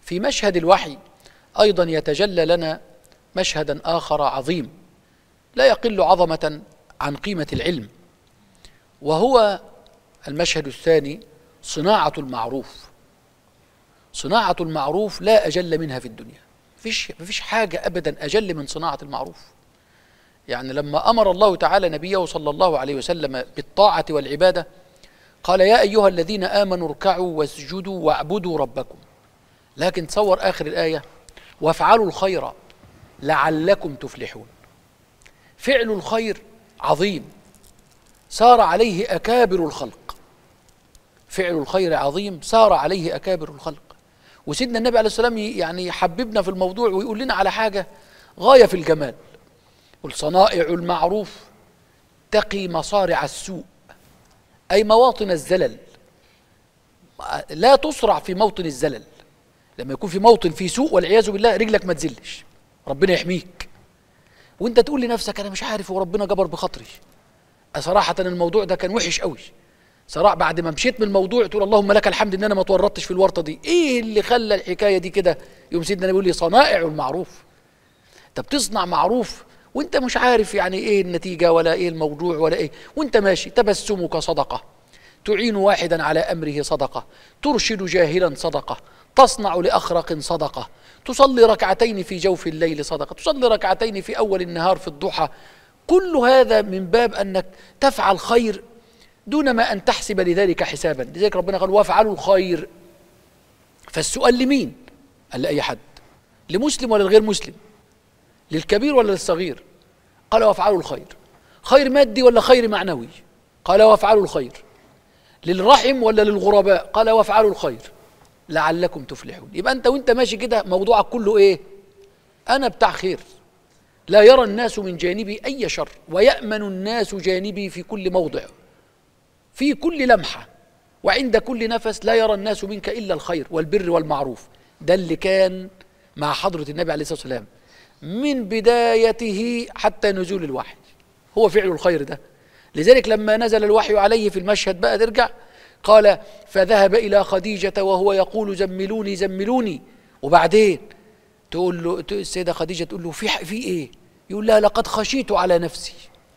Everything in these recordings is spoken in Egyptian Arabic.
في مشهد الوحي أيضا يتجلى لنا مشهدا آخر عظيم لا يقل عظمة عن قيمة العلم وهو المشهد الثاني صناعة المعروف صناعة المعروف لا أجل منها في الدنيا فيش مفيش حاجة أبدا أجل من صناعة المعروف يعني لما أمر الله تعالى نبيه صلى الله عليه وسلم بالطاعة والعبادة قال يا أيها الذين آمنوا اركعوا واسجدوا واعبدوا ربكم لكن تصور آخر الآية وافعلوا الخير لعلكم تفلحون فعل الخير عظيم سار عليه أكابر الخلق فعل الخير عظيم سار عليه أكابر الخلق وسيدنا النبي عليه السلام يعني يحببنا في الموضوع ويقول لنا على حاجة غاية في الجمال قل صنائع المعروف تقي مصارع السوء أي مواطن الزلل لا تسرع في موطن الزلل لما يكون في موطن فيه سوء والعياذ بالله رجلك ما تزلش ربنا يحميك وانت تقول لنفسك انا مش عارف وربنا جبر بخاطري صراحة الموضوع ده كان وحش قوي صراحة بعد ما مشيت من الموضوع تقول اللهم لك الحمد ان انا ما تورطتش في الورطة دي ايه اللي خلى الحكاية دي كده يوم سيدنا بيقول لي صنائع المعروف انت بتصنع معروف وانت مش عارف يعني ايه النتيجة ولا ايه الموضوع ولا ايه وانت ماشي تبسمك صدقة تعين واحدا على امره صدقة ترشد جاهلا صدقة تصنع لأخرق صدقة تصلي ركعتين في جوف الليل صدقة تصلي ركعتين في أول النهار في الضحى كل هذا من باب أنك تفعل خير دون ما أن تحسب لذلك حسابا لذلك ربنا قال وافعلوا الخير فالسؤال لمين قال لأي حد لمسلم ولا لغير مسلم للكبير ولا للصغير قال وافعلوا الخير خير مادي ولا خير معنوي قال وافعلوا الخير للرحم ولا للغرباء قال وافعلوا الخير لعلكم تفلحون يبقى انت وانت ماشي كده موضوعك كله ايه انا بتاع خير لا يرى الناس من جانبي اي شر ويامن الناس جانبي في كل موضع في كل لمحه وعند كل نفس لا يرى الناس منك الا الخير والبر والمعروف ده اللي كان مع حضره النبي عليه الصلاه والسلام من بدايته حتى نزول الوحي هو فعل الخير ده لذلك لما نزل الوحي عليه في المشهد بقى ترجع قال فذهب إلى خديجة وهو يقول زملوني زملوني وبعدين تقول له السيدة خديجة تقول له في في إيه؟ يقول لها لقد خشيت على نفسي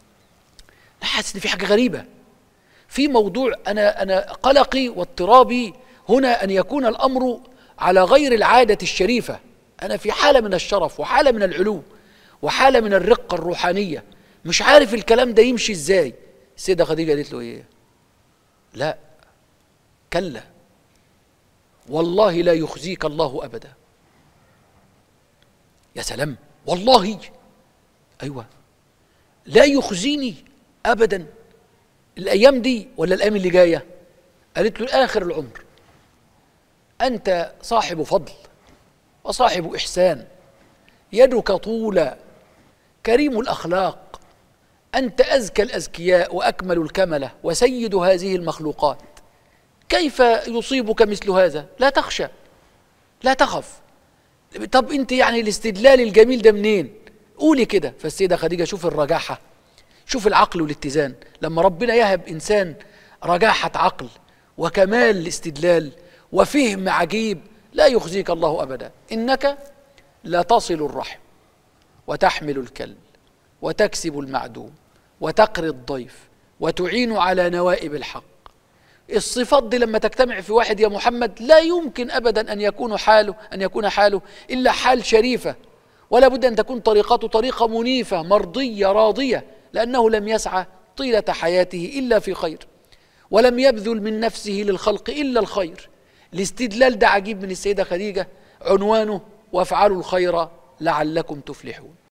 أنا حاسس إن في حاجة غريبة في موضوع أنا أنا قلقي واضطرابي هنا أن يكون الأمر على غير العادة الشريفة أنا في حالة من الشرف وحالة من العلو وحالة من الرقة الروحانية مش عارف الكلام ده يمشي إزاي السيدة خديجة قالت له إيه؟ لا كلا والله لا يخزيك الله ابدا يا سلام والله ايوه لا يخزيني ابدا الايام دي ولا الايام اللي جايه قالت له اخر العمر انت صاحب فضل وصاحب احسان يدك طولى كريم الاخلاق انت ازكى الازكياء واكمل الكمله وسيد هذه المخلوقات كيف يصيبك مثل هذا لا تخشى لا تخف طب انت يعني الاستدلال الجميل ده منين قولي كده فالسيدة خديجة شوف الرجاحة شوف العقل والاتزان لما ربنا يهب إنسان رجاحة عقل وكمال الاستدلال وفهم عجيب لا يخزيك الله أبدا إنك لا تصل الرحم وتحمل الكلب وتكسب المعدوم وتقري الضيف وتعين على نوائب الحق الصفات دي لما تجتمع في واحد يا محمد لا يمكن ابدا ان يكون حاله ان يكون حاله الا حال شريفه ولا بد ان تكون طريقته طريقه منيفه مرضيه راضيه لانه لم يسعى طيله حياته الا في خير ولم يبذل من نفسه للخلق الا الخير الاستدلال ده عجيب من السيده خديجه عنوانه وافعلوا الخير لعلكم تفلحون